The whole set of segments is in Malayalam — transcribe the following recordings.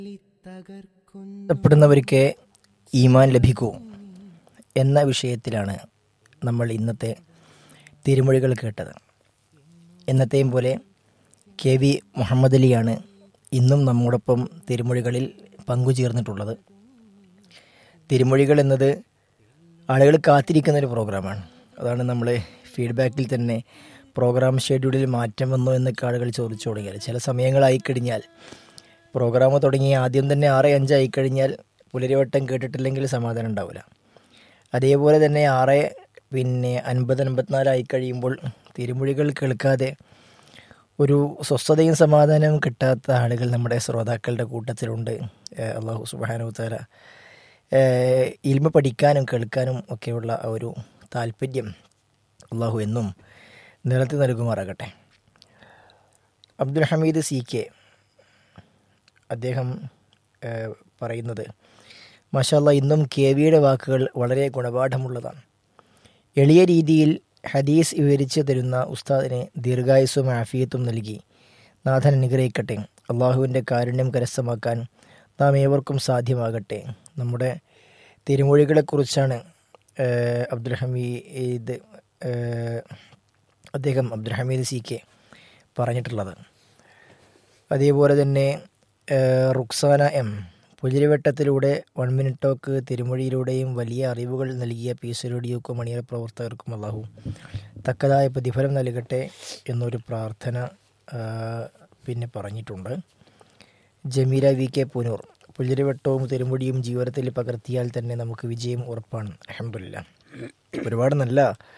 പ്പെടുന്നവർക്ക് ഈമാൻ ലഭിക്കൂ എന്ന വിഷയത്തിലാണ് നമ്മൾ ഇന്നത്തെ തിരുമൊഴികൾ കേട്ടത് എന്നത്തെയും പോലെ കെ വി മുഹമ്മദ് അലിയാണ് ഇന്നും നമ്മോടൊപ്പം തിരുമൊഴികളിൽ പങ്കുചേർന്നിട്ടുള്ളത് തിരുമൊഴികൾ എന്നത് ആളുകൾ കാത്തിരിക്കുന്ന ഒരു പ്രോഗ്രാമാണ് അതാണ് നമ്മൾ ഫീഡ്ബാക്കിൽ തന്നെ പ്രോഗ്രാം ഷെഡ്യൂളിൽ മാറ്റം വന്നോ എന്നൊക്കെ ആളുകൾ ചോദിച്ചു തുടങ്ങിയാൽ ചില സമയങ്ങളായി കഴിഞ്ഞാൽ പ്രോഗ്രാം തുടങ്ങി ആദ്യം തന്നെ ആറ് അഞ്ചായി കഴിഞ്ഞാൽ പുലരിവട്ടം കേട്ടിട്ടില്ലെങ്കിൽ സമാധാനം ഉണ്ടാവില്ല അതേപോലെ തന്നെ ആറ് പിന്നെ അൻപത് അൻപത്തിനാലായി കഴിയുമ്പോൾ തിരുമൊഴികൾ കേൾക്കാതെ ഒരു സ്വസ്ഥതയും സമാധാനവും കിട്ടാത്ത ആളുകൾ നമ്മുടെ ശ്രോതാക്കളുടെ കൂട്ടത്തിലുണ്ട് ഏഹ് അള്ളാഹു സുബാനുത്താല ഇൽമ പഠിക്കാനും കേൾക്കാനും ഒക്കെയുള്ള ആ ഒരു താല്പര്യം അള്ളാഹു എന്നും നിലത്തി നൽകുമാറാകട്ടെ അബ്ദുൽ ഹമീദ് സി കെ അദ്ദേഹം ഏഹ്, പറയുന്നത് മാഷാല്ല ഇന്നും കെ വിയുടെ വാക്കുകൾ വളരെ ഗുണപാഠമുള്ളതാണ് എളിയ രീതിയിൽ ഹദീസ് വിവരിച്ചു തരുന്ന ഉസ്താദിനെ ദീർഘായുസ്സും ആഫിയത്തും നൽകി നാഥൻ അനുഗ്രഹിക്കട്ടെ അള്ളാഹുവിൻ്റെ കാരുണ്യം കരസ്ഥമാക്കാൻ നാം ഏവർക്കും സാധ്യമാകട്ടെ നമ്മുടെ തിരുമൊഴികളെക്കുറിച്ചാണ് ഏഹ്, അബ്ദുൽ ഹമീദ് ഏഹ്, അദ്ദേഹം അബ്ദുൽ ഹമീദ് സി കെ പറഞ്ഞിട്ടുള്ളത് അതേപോലെ തന്നെ ഏഹ്, റുക്സാന എം പുലരിവട്ടത്തിലൂടെ വൺ മിനിറ്റ് ടോക്ക് തിരുമൊഴിയിലൂടെയും വലിയ അറിവുകൾ നൽകിയ പീസ് റേഡിയോക്കും മണിയറ പ്രവർത്തകർക്കും അള്ളാഹു തക്കതായ പ്രതിഫലം നൽകട്ടെ എന്നൊരു പ്രാർത്ഥന ആ, പിന്നെ പറഞ്ഞിട്ടുണ്ട് ജമീല വി കെ പുനൂർ പുലരിവട്ടവും തിരുമൊഴിയും ജീവിതത്തിൽ പകർത്തിയാൽ തന്നെ നമുക്ക് വിജയം ഉറപ്പാണ് അഹമ്മദില്ല ഒരുപാട് നല്ല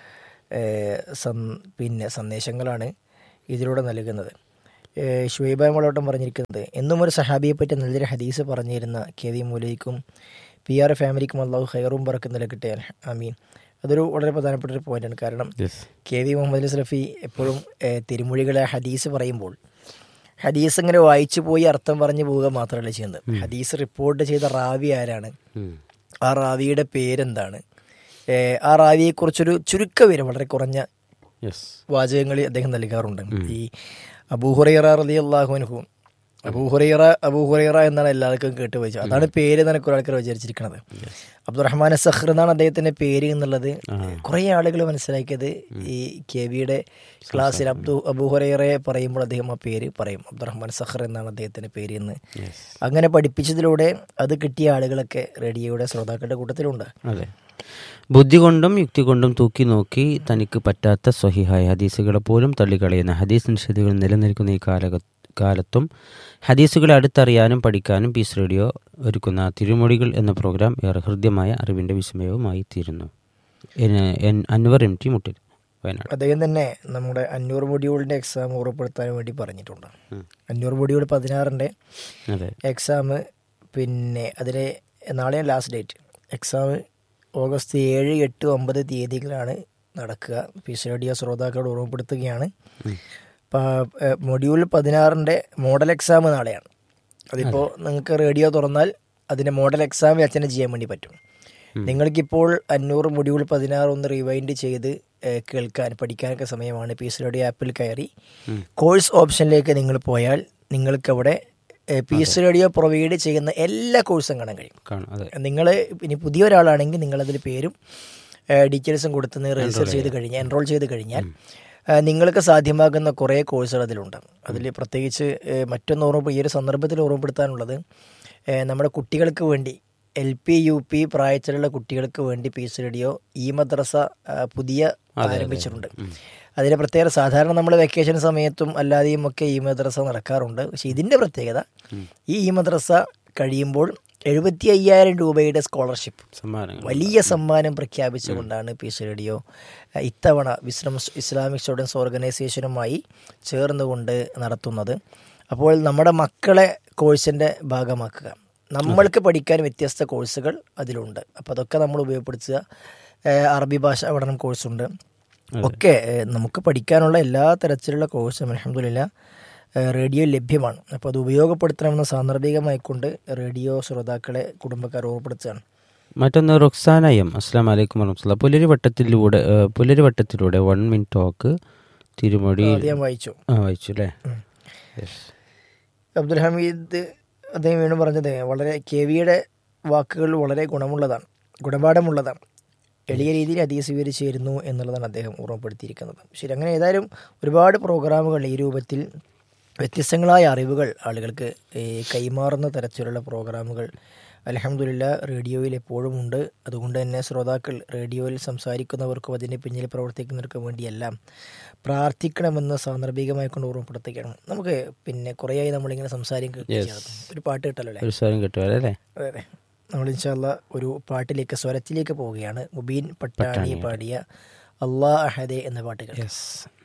ഏഹ്, സം- പിന്നെ സന്ദേശങ്ങളാണ് ഇതിലൂടെ നൽകുന്നത് ഏഹ്, ഷുഹൈബ മോളോട്ടം പറഞ്ഞിരിക്കുന്നത് എന്നും ഒരു സഹാബിയെ പറ്റി നല്ലൊരു ഹദീസ് പറഞ്ഞിരുന്ന കെ വി മൂലയ്ക്കും പി ആർ ഫാമിലിക്കും അള്ളാഹു ഹൈറും പറക്കും നിലക്കട്ടെ ആമീൻ അതൊരു വളരെ പ്രധാനപ്പെട്ട ഒരു പോയിന്റാണ് കാരണം കെ വി മുഹമ്മദ് അസ്ലഫി എപ്പോഴും ഏഹ്, തിരുമൊഴികളെ ഹദീസ് പറയുമ്പോൾ ഹദീസ് ഇങ്ങനെ വായിച്ചു പോയി അർത്ഥം പറഞ്ഞു പോവുക മാത്രമല്ല ചെയ്യുന്നത് ഹദീസ് റിപ്പോർട്ട് ചെയ്ത റാവി ആരാണ് ആ റാവിയുടെ പേരെന്താണ് ഏഹ്, ആ റാവിയെക്കുറിച്ചൊരു ചുരുക്കവിവരം വളരെ കുറഞ്ഞ യെസ് വാചകങ്ങളിൽ അദ്ദേഹം നൽകാറുണ്ട് ഈ അബൂഹുറൈറ റലി അള്ളാഹുനഹു അബൂഹുറൈറ അബൂഹുറൈറ എന്നാണ് എല്ലാവർക്കും കേട്ട് വെച്ചത് അതാണ് പേര് എന്നാണ് കുറെ ആൾക്കാർ വിചാരിച്ചിരിക്കുന്നത് അബ്ദുറഹ്മാൻ സഹ്ർ എന്നാണ് അദ്ദേഹത്തിന്റെ പേര് എന്നുള്ളത് കുറെ ആളുകൾ മനസ്സിലാക്കിയത് ഈ കെ വിയുടെ ക്ലാസ്സിൽ അബ്ദു അബൂഹുറൈറയെ പറയുമ്പോൾ അദ്ദേഹം ആ പേര് പറയും അബ്ദുറഹ്മാൻ സഹ്ർ എന്നാണ് അദ്ദേഹത്തിന്റെ പേര് എന്ന് അങ്ങനെ പഠിപ്പിച്ചതിലൂടെ അത് കിട്ടിയ ആളുകളൊക്കെ റേഡിയോയുടെ ശ്രോതാക്കളുടെ കൂട്ടത്തിലുണ്ട് അതെ ബുദ്ധി കൊണ്ടും യുക്തി കൊണ്ടും തൂക്കി നോക്കി തനിക്ക് പറ്റാത്ത സ്വഹിഹായ ഹദീസുകളെ പോലും തള്ളിക്കളയുന്ന ഹദീസ് നിഷേധികൾ നിലനിൽക്കുന്ന ഈ കാലക കാലത്തും ഹദീസുകളെ അടുത്തറിയാനും പഠിക്കാനും പീസ് റേഡിയോ ഒരുക്കുന്ന തിരുമൊഴികൾ എന്ന പ്രോഗ്രാം ഏറെ ഹൃദ്യമായ അറിവിൻ്റെ വിസ്മയവുമായി തീരുന്നു N- N Anvar M T Muttil Wayanad അദ്ദേഹം തന്നെ നമ്മുടെ അഞ്ഞൂറ് മൊഡ്യൂളിന്റെ എക്സാം ഉറപ്പെടുത്താൻ വേണ്ടി പറഞ്ഞിട്ടുണ്ട് അഞ്ഞൂറ് മൊഡ്യൂൾ പതിനാറിന്റെ അതെ എക്സാം പിന്നെ അതിന് നാളെയാണ് ലാസ്റ്റ് ഡേറ്റ് എക്സാം ഓഗസ്റ്റ് ഏഴ് എട്ട് ഒമ്പത് തീയതികളാണ് നടക്കുക പി സി റേഡിയോ ശ്രോതാക്കളോട് ഓർമ്മപ്പെടുത്തുകയാണ് മൊഡ്യൂൾ പതിനാറിൻ്റെ മോഡൽ എക്സാം നാളെയാണ് അതിപ്പോൾ നിങ്ങൾക്ക് റേഡിയോ തുറന്നാൽ അതിൻ്റെ മോഡൽ എക്സാം അറ്റൻഡ് ചെയ്യാൻ വേണ്ടി പറ്റും നിങ്ങൾക്കിപ്പോൾ അഞ്ഞൂറ് മൊഡ്യൂൾ പതിനാറ് ഒന്ന് റിവൈൻഡ് ചെയ്ത് ഏഹ്, കേൾക്കാൻ പഠിക്കാനൊക്കെ സമയമാണ് പി സി റേഡിയോ ആപ്പിൽ കയറി കോഴ്സ് ഓപ്ഷനിലേക്ക് നിങ്ങൾ പോയാൽ നിങ്ങൾക്കവിടെ പി എസ് റേഡിയോ പ്രൊവൈഡ് ചെയ്യുന്ന എല്ലാ കോഴ്സും കാണാൻ കഴിയും കാണും അതെ നിങ്ങൾ ഇനി പുതിയ ഒരാളാണെങ്കിൽ നിങ്ങൾ അതിൽ പേരും ഡീറ്റെയിൽസും കൊടുത്ത് രജിസ്റ്റർ ചെയ്ത് കഴിഞ്ഞാൽ എൻറോൾ ചെയ്ത് കഴിഞ്ഞാൽ ആ, നിങ്ങൾക്ക് സാധ്യമാകുന്ന കുറേ കോഴ്സുകൾ അതിലുണ്ട് അതിൽ പ്രത്യേകിച്ച് ഏ, മറ്റൊന്ന് ഓർമ്മ ഈ ഒരു സന്ദർഭത്തിൽ ഓർമ്മപ്പെടുത്താനുള്ളത് ഏ, നമ്മുടെ കുട്ടികൾക്ക് വേണ്ടി എൽ പി യു പി പ്രായത്തിലുള്ള കുട്ടികൾക്ക് വേണ്ടി പീസ് റേഡിയോ ഈ മദ്രസ ആ, പുതിയ ആരംഭിച്ചിട്ടുണ്ട് അതിന് പ്രത്യേകത സാധാരണ നമ്മൾ വെക്കേഷൻ സമയത്തും അല്ലാതെയും ഒക്കെ ഈ മദ്രസ നടക്കാറുണ്ട് പക്ഷെ ഇതിൻ്റെ പ്രത്യേകത ഈ ഈ മദ്രസ കഴിയുമ്പോൾ എഴുപത്തി അയ്യായിരം രൂപയുടെ സ്കോളർഷിപ്പ് സമ്മാനങ്ങൾ വലിയ സമ്മാനം പ്രഖ്യാപിച്ചുകൊണ്ടാണ് പീസ് റേഡിയോ അഹ് ഇത്തവണ വിസ്ലം ഇസ്ലാമിക് സ്റ്റുഡൻസ് ഓർഗനൈസേഷനുമായി ചേർന്നുകൊണ്ട് നടത്തുന്നത് അപ്പോൾ നമ്മുടെ മക്കളെ കോഴ്സിൻ്റെ ഭാഗമാക്കുക നമ്മൾക്ക് പഠിക്കാൻ വ്യത്യസ്ത കോഴ്സുകൾ അതിലുണ്ട് അപ്പോൾ അതൊക്കെ നമ്മൾ ഉപയോഗപ്പെടുത്തുക ഏഹ് അറബി ഭാഷ പഠനം കോഴ്സുണ്ട് ഒക്കെ ഏഹ് നമുക്ക് പഠിക്കാനുള്ള എല്ലാ തരത്തിലുള്ള കോഴ്സും അലഹമില്ല റേഡിയോ ലഭ്യമാണ് അപ്പോൾ അത് ഉപയോഗപ്പെടുത്തണമെന്ന് സാന്ദർഭികമായിക്കൊണ്ട് റേഡിയോ ശ്രോതാക്കളെ കുടുംബക്കാർ ഓർപ്പെടുത്തുകയാണ് മറ്റൊന്ന് റുക്സാന എം അസ്സാം വലൈക്കും വറഹമുല്ല പുലരിവട്ടത്തിലൂടെ ഏഹ്, പുലരിവട്ടത്തിലൂടെ വൺ മിനിറ്റ് ടോക്ക് തിരുമൊഴി അത് ഞാൻ വായിച്ചു ആ വായിച്ചു അല്ലേ യെസ് അബ്ദുൽ ഹമീദ് അദ്ദേഹം വീണ്ടും പറഞ്ഞത് വളരെ കെ വിയുടെ വാക്കുകൾ വളരെ ഗുണമുള്ളതാണ് ഗുണപാഠമുള്ളതാണ് എളിയ രീതിയിൽ ഹദീസ് സ്വീകരിച്ചിരുന്നു എന്നുള്ളതാണ് അദ്ദേഹം ഓർമ്മപ്പെടുത്തിയിരിക്കുന്നത് ശരി അങ്ങനെ ഏതായാലും ഒരുപാട് പ്രോഗ്രാമുകൾ ഈ രൂപത്തിൽ വ്യത്യസ്തങ്ങളായ അറിവുകൾ ആളുകൾക്ക് ഈ കൈമാറുന്ന തരത്തിലുള്ള പ്രോഗ്രാമുകൾ അലഹമുല്ല റേഡിയോയിൽ എപ്പോഴും ഉണ്ട് അതുകൊണ്ട് തന്നെ ശ്രോതാക്കൾ റേഡിയോയിൽ സംസാരിക്കുന്നവർക്കും അതിൻ്റെ പിന്നിൽ പ്രവർത്തിക്കുന്നവർക്കും വേണ്ടിയെല്ലാം പ്രാർത്ഥിക്കണമെന്ന് സാന്ദർഭികമായി കൊണ്ട് ഓർമ്മപ്പെടുത്തുകയാണ് നമുക്ക് പിന്നെ കുറേയായി നമ്മളിങ്ങനെ സംസാരിക്കുകയാണ് ഒരു പാട്ട് കിട്ടല്ലോ അല്ലേ ഒരു സ്വരം കിട്ടുമല്ലോ അല്ലേ അതെ അതെ നമ്മൾ ഇൻഷാല്ല ഒരു പാട്ടിലേക്ക് സ്വരത്തിലേക്ക് പോവുകയാണ് മുബീൻ പട്ടാണി പാടിയ അള്ളാ അഹദെ എന്ന പാട്ടുകൾ യെസ്